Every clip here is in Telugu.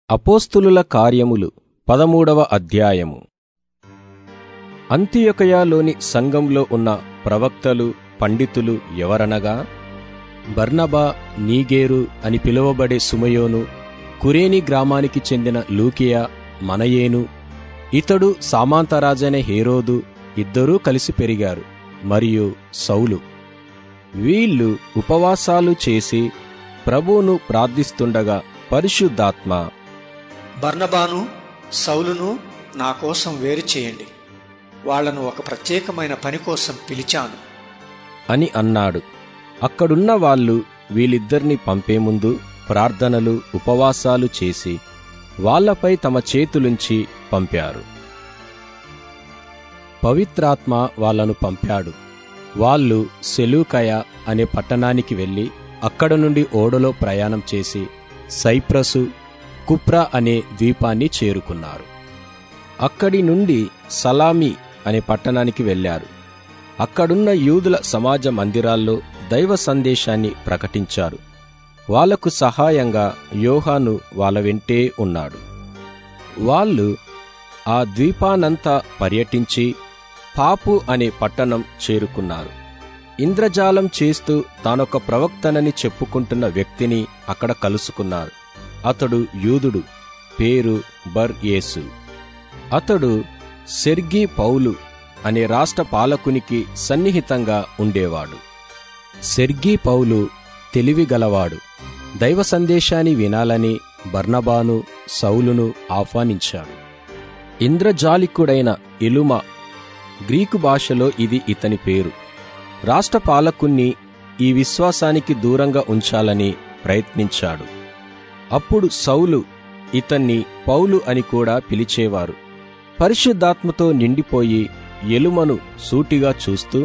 అపోస్తులుల కార్యములు పదమూడవ అధ్యాయము అంతియొకయలోని సంఘంలో ఉన్న ప్రవక్తలు పండితులు ఎవరనగా బర్నబా నీగేరు అని పిలువబడే సుమయోను కురేని గ్రామానికి చెందిన లూకియా మనయేను ఇతడు సామాంతరాజనే హేరోదు ఇద్దరూ కలిసి పెరిగారు మరియు సౌలు వీళ్ళు ఉపవాసాలు చేసి ప్రభువును ప్రార్థిస్తుండగా పరిశుద్ధాత్మ బర్నబాను సౌలును నా కోసం వేరు చేయండి వాళ్లను ఒక ప్రత్యేకమైన పని కోసం పిలిచాను అని అన్నాడు అక్కడున్న వాళ్ళు వీళ్ళిద్దరిని పంపే ముందు ప్రార్థనలు ఉపవాసాలు చేసి వాళ్ళపై తమ చేతులుంచి పంపారు పవిత్రాత్మ వాళ్ళను పంపాడు వాళ్ళు సెలూకయ అనే పట్టణానికి వెళ్ళి అక్కడ నుండి ఓడలో ప్రయాణం చేసి సైప్రసు కుప్రా అనే ద్వీపాన్ని చేరుకున్నారు అక్కడి నుండి సలామి అనే పట్టణానికి వెళ్ళారు అక్కడున్న యూదుల సమాజ మందిరాల్లో దైవ సందేశాన్ని ప్రకటించారు వాళ్లకు సహాయంగా యోహాను వాళ్ళ వెంటే ఉన్నాడు వాళ్ళు ఆ ద్వీపానంతా పర్యటించి పాపు అనే పట్టణం చేరుకున్నారు ఇంద్రజాలం చేస్తూ తానొక ప్రవక్తనని చెప్పుకుంటున్న వ్యక్తిని అక్కడ కలుసుకున్నారు అతడు యూదుడు పేరు బర్ యేసు అతడు సెర్గీ పౌలు అనే రాష్ట్ర పాలకునికి సన్నిహితంగా ఉండేవాడు సెర్గీ పౌలు తెలివిగలవాడు దైవ సందేశాన్ని వినాలని బర్నబాను సౌలును ఆహ్వానించాడు ఇంద్రజాలికుడైన ఇలుమ గ్రీకు భాషలో ఇది ఇతని పేరు రాష్ట్ర పాలకుణ్ణి ఈ విశ్వాసానికి దూరంగా ఉంచాలని ప్రయత్నించాడు అప్పుడు సౌలు ఇతన్ని పౌలు అని కూడా పిలిచేవారు పరిశుద్ధాత్మతో నిండిపోయి ఎలుమను సూటిగా చూస్తూ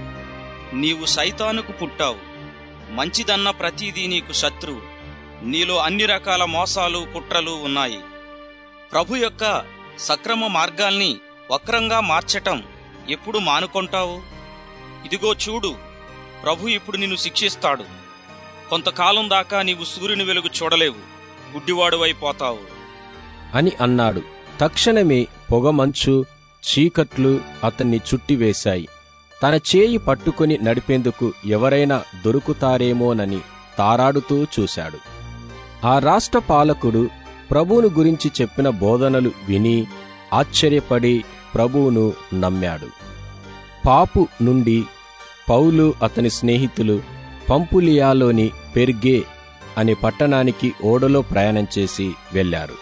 నీవు సైతానుకు పుట్టావు మంచిదన్న ప్రతిదీ నీకు శత్రువు నీలో అన్ని రకాల మోసాలు కుట్రలు ఉన్నాయి ప్రభు యొక్క సక్రమ మార్గాల్ని వక్రంగా మార్చటం ఎప్పుడు మానుకొంటావు ఇదిగో చూడు ప్రభు ఇప్పుడు నిన్ను శిక్షిస్తాడు కొంతకాలం దాకా నీవు సూర్యుని వెలుగు చూడలేవు గుడ్డివాడువైపోతావు అని అన్నాడు తక్షణమే పొగమంచు చీకట్లు అతన్ని చుట్టివేశాయి తన చేయి పట్టుకుని నడిపేందుకు ఎవరైనా దొరుకుతారేమోనని తారాడుతూ చూశాడు ఆ రాష్ట్ర పాలకుడు ప్రభువును గురించి చెప్పిన బోధనలు విని ఆశ్చర్యపడి ప్రభువును నమ్మాడు పాపు నుండి పౌలు అతని స్నేహితులు పంపులియాలోని పెర్గే అనే పట్టణానికి ఓడలో ప్రయాణం చేసి వెళ్లారు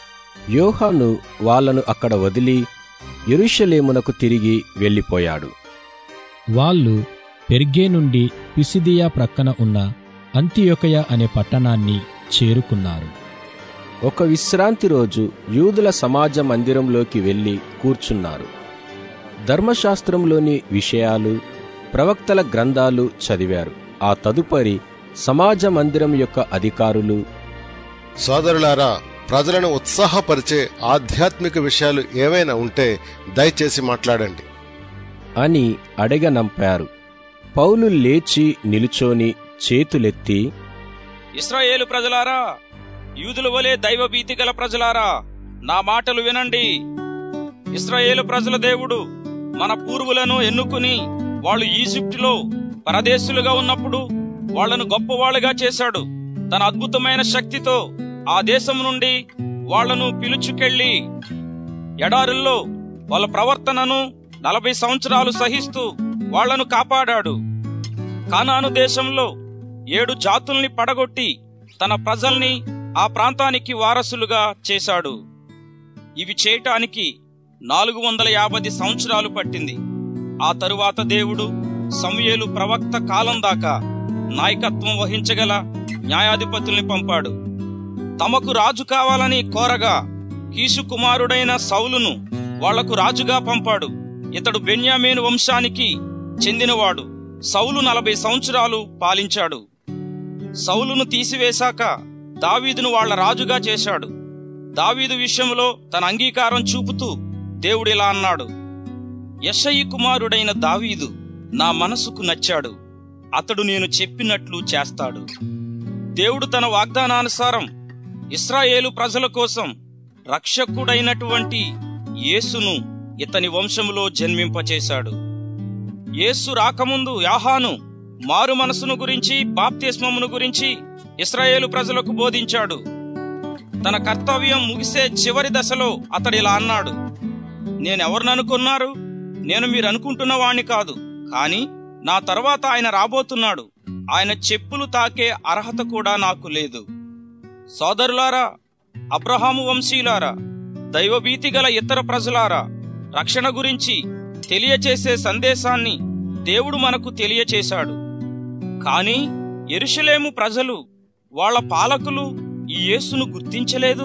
యోహాను వాళ్ళను అక్కడ వదిలి యెరూషలేమునకు తిరిగి వెళ్ళిపోయాడు వాళ్ళు పెర్గే నుండి పిసిదియా ప్రక్కన ఉన్న అంతియొకయ అనే పట్టణాన్ని చేరుకున్నారు ఒక విశ్రాంతి రోజు యూదుల సమాజ మందిరంలోకి వెళ్లి కూర్చున్నారు ధర్మశాస్త్రంలోని విషయాలు ప్రవక్తల గ్రంథాలు చదివారు ఆ తదుపరి సమాజ మందిరం యొక్క అధికారులు సోదరులారా ప్రజలను ఉత్సాహపరిచే ఆధ్యాత్మిక విషయాలు ఏవైనా ఉంటే దయచేసి మాట్లాడండి అని అడగనంపారు పౌలు లేచి నిలుచోని చేతులెత్తి ఇస్రాయేలు ప్రజలారా యూదుల వలె దైవభీతి గల ప్రజలారా నా మాటలు వినండి ఇస్రాయేలు ప్రజల దేవుడు మన పూర్వులను ఎన్నుకుని వాళ్ళు ఈజిప్టులో పరదేశులుగా ఉన్నప్పుడు వాళ్లను గొప్పవాళ్లుగా చేశాడు తన అద్భుతమైన శక్తితో ఆ దేశం నుండి వాళ్లను పిలుచుకెళ్లి ఎడారుల్లో వాళ్ళ ప్రవర్తనను నలభై సంవత్సరాలు సహిస్తూ వాళ్లను కాపాడాడు కానాను దేశంలో ఏడు జాతుల్ని పడగొట్టి తన ప్రజల్ని ఆ ప్రాంతానికి వారసులుగా చేశాడు ఇవి చేయటానికి నాలుగు వందల యాభై సంవత్సరాలు పట్టింది ఆ తరువాత దేవుడు సమయలు ప్రవక్త కాలం దాకా నాయకత్వం వహించగల న్యాయాధిపతుల్ని పంపాడు తమకు రాజు కావాలని కోరగా కీసు కుమారుడైన సౌలును వాళ్లకు రాజుగా పంపాడు ఇతడు బెన్యామేను వంశానికి చెందినవాడు సౌలు నలభై సంవత్సరాలు పాలించాడు సౌలును తీసివేశాక దావీదును వాళ్ల రాజుగా చేశాడు దావీదు విషయంలో తన అంగీకారం చూపుతూ దేవుడిలా అన్నాడు యషయి కుమారుడైన దావీదు నా మనసుకు నచ్చాడు అతడు నేను చెప్పినట్లు చేస్తాడు దేవుడు తన వాగ్దానానుసారం ఇస్రాయేలు ప్రజల కోసం రక్షకుడైనటువంటి యేసును ఇతని వంశములో జన్మింపచేశాడు యేసు రాకముందు యాహాను మారు మనసును గురించి బాప్తిస్మమును గురించి ఇస్రాయేలు ప్రజలకు బోధించాడు తన కర్తవ్యం ముగిసే చివరి దశలో అతడు ఇలా అన్నాడు నేనెవరిననుకున్నారు నేను మీరు అనుకుంటున్న వాణ్ణి కాదు కాని నా తర్వాత ఆయన రాబోతున్నాడు ఆయన చెప్పులు తాకే అర్హత కూడా నాకు లేదు సోదరులారా అబ్రహాము వంశీయులారా దైవభీతి గల ఇతర ప్రజలారా రక్షణ గురించి తెలియచేసే సందేశాన్ని దేవుడు మనకు తెలియచేశాడు కాని ఎరుషలేము ప్రజలు వాళ్ళ పాలకులు ఈ యేసును గుర్తించలేదు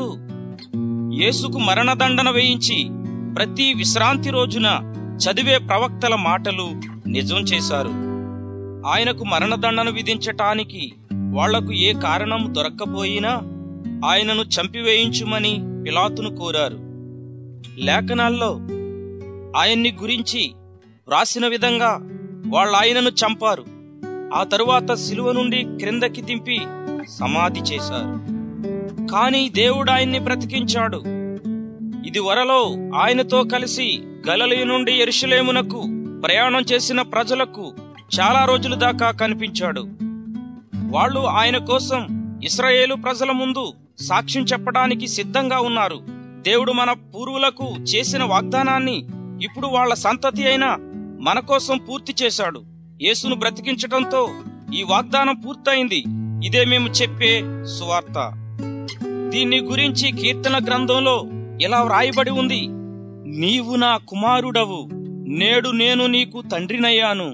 యేసుకు మరణదండన వేయించి ప్రతి విశ్రాంతి రోజున చదివే ప్రవక్తల మాటలు నిజం చేశారు ఆయనకు మరణదండన విధించటానికి వాళ్లకు ఏ కారణం దొరక్కపోయినా ఆయనను చంపివేయించుమని పిలాతును కోరారు లేఖనాల్లో ఆయన్ని గురించి వ్రాసిన విధంగా వాళ్ళాయనను చంపారు ఆ తరువాత శిలువ నుండి క్రిందకి దింపి సమాధి చేశారు కాని దేవుడు ఆయన్ని బ్రతికించాడు ఇది వరలో ఆయనతో కలిసి గలలి నుండి ఎరుషలేమునకు ప్రయాణం చేసిన ప్రజలకు చాలా రోజుల దాకా కనిపించాడు వాళ్ళు ఆయన కోసం ఇస్రాయేలు ప్రజల ముందు సాక్ష్యం చెప్పడానికి సిద్ధంగా ఉన్నారు దేవుడు మన పూర్వులకు చేసిన వాగ్దానాన్ని ఇప్పుడు వాళ్ళ సంతతి అయిన మన కోసం పూర్తి చేశాడు యేసును బ్రతికించటంతో ఈ వాగ్దానం పూర్తయింది ఇదే మేము చెప్పే సువార్త దీన్ని గురించి కీర్తన గ్రంథంలో ఇలా వ్రాయబడి ఉంది నీవు నా కుమారుడవు నేడు నేను నీకు తండ్రినయ్యాను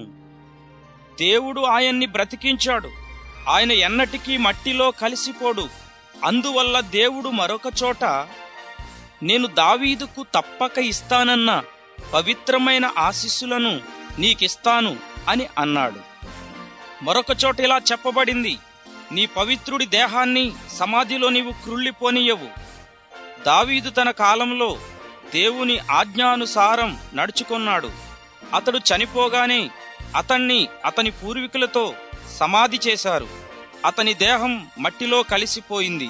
దేవుడు ఆయన్ని బ్రతికించాడు ఆయన ఎన్నటికీ మట్టిలో కలిసిపోడు అందువల్ల దేవుడు మరొక చోట నేను దావీదుకు తప్పక ఇస్తానన్న పవిత్రమైన ఆశీస్సులను నీకిస్తాను అని అన్నాడు మరొక చోట ఇలా చెప్పబడింది నీ పవిత్రుడి దేహాన్ని సమాధిలో నీవు క్రుళ్ళిపోనియవు దావీదు తన కాలంలో దేవుని ఆజ్ఞానుసారం నడుచుకొన్నాడు అతడు చనిపోగానే అతన్ని అతని పూర్వీకులతో సమాధి చేశారు అతని దేహం మట్టిలో కలిసిపోయింది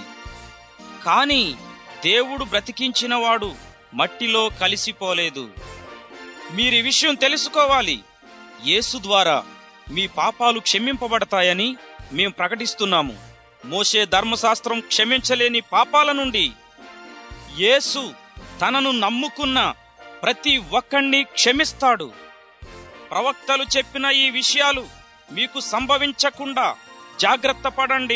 కాని దేవుడు బ్రతికించినవాడు మట్టిలో కలిసిపోలేదు మీరీ విషయం తెలుసుకోవాలి యేసు ద్వారా మీ పాపాలు క్షమింపబడతాయని మేం ప్రకటిస్తున్నాము మోషే ధర్మశాస్త్రం క్షమించలేని పాపాల నుండి యేసు తనను నమ్ముకున్న ప్రతి ఒక్కణ్ణి క్షమిస్తాడు ప్రవక్తలు చెప్పిన ఈ విషయాలు మీకు సంభవించకుండా జాగ్రత్త పడండి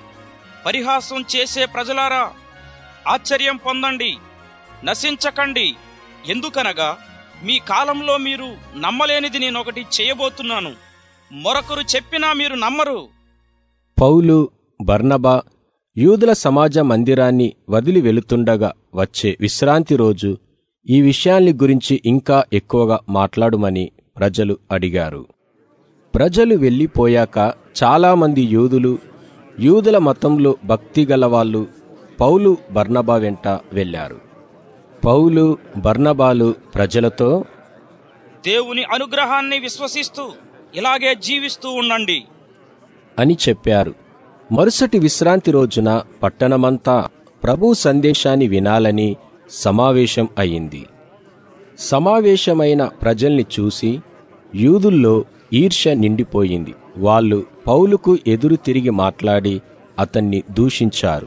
పరిహాసం చేసే ప్రజలారా ఆశ్చర్యం పొందండి నశించకండి ఎందుకనగా మీ కాలంలో మీరు నమ్మలేనిది నేనొకటి చేయబోతున్నాను మరొకరు చెప్పినా మీరు నమ్మరు పౌలు బర్నబా యూదుల సమాజ మందిరాన్ని వదిలి వెళుతుండగా వచ్చే విశ్రాంతి రోజు ఈ విషయాల్ని గురించి ఇంకా ఎక్కువగా మాట్లాడుమని ప్రజలు అడిగారు ప్రజలు వెళ్ళిపోయాక చాలామంది యూదులు యూదుల మతంలో భక్తి గలవాళ్ళు పౌలు బర్నబా వెంట వెళ్ళారు పౌలు బర్నబాలు ప్రజలతో దేవుని అనుగ్రహాన్ని విశ్వసిస్తూ ఇలాగే జీవిస్తూ ఉండండి అని చెప్పారు మరుసటి విశ్రాంతి రోజున పట్టణమంతా ప్రభు సందేశాన్ని వినాలని సమావేశం అయింది సమావేశమైన ప్రజల్ని చూసి యూదుల్లో ఈర్ష్య నిండిపోయింది వాళ్ళు పౌలుకు ఎదురు తిరిగి మాట్లాడి అతన్ని దూషించారు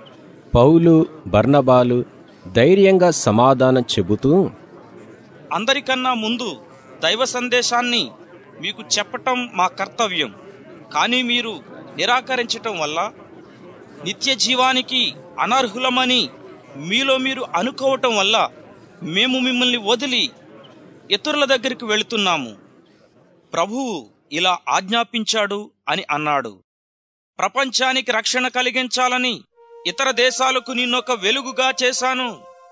పౌలు బర్నబాలు ధైర్యంగా సమాధానం చెబుతూ అందరికన్నా ముందు దైవ సందేశాన్ని మీకు చెప్పటం మా కర్తవ్యం కానీ మీరు నిరాకరించటం వల్ల నిత్య జీవానికి అనర్హులమని మీలో మీరు అనుకోవటం వల్ల మేము మిమ్మల్ని వదిలి ఇతరుల దగ్గరికి వెళుతున్నాము ప్రభువు ఇలా ఆజ్ఞాపించాడు అని అన్నాడు ప్రపంచానికి రక్షణ కలిగించాలని ఇతర దేశాలకు నిన్నొక వెలుగుగా చేశాను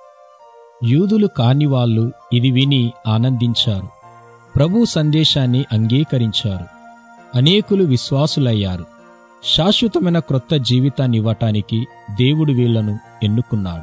యూదులు కాని వాళ్ళు ఇది విని ఆనందించారు ప్రభు సందేశాన్ని అంగీకరించారు అనేకులు విశ్వాసులయ్యారు శాశ్వతమైన క్రొత్త జీవితాన్ని ఇవ్వటానికి దేవుడు వీళ్లను ఎన్నుకున్నాడు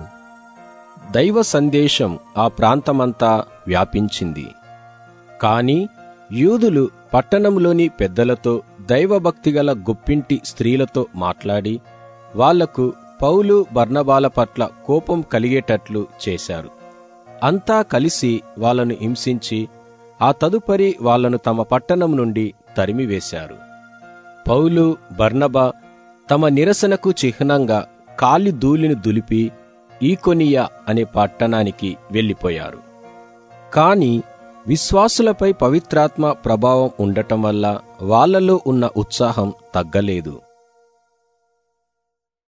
దైవ సందేశం ఆ ప్రాంతమంతా వ్యాపించింది కాని యూదులు పట్టణంలోని పెద్దలతో దైవభక్తిగల గొప్పింటి స్త్రీలతో మాట్లాడి వాళ్లకు పౌలు బర్నబాల పట్ల కోపం కలిగేటట్లు చేశారు అంతా కలిసి వాళ్ళను హింసించి ఆ తదుపరి వాళ్ళను తమ పట్టణం నుండి తరిమివేశారు పౌలు బర్నబా తమ నిరసనకు చిహ్నంగా కాలి ధూళిని దులిపి ఈకొనియా అనే పట్టణానికి వెళ్ళిపోయారు కాని విశ్వాసులపై పవిత్రాత్మ ప్రభావం ఉండటం వల్ల వాళ్ళలో ఉన్న ఉత్సాహం తగ్గలేదు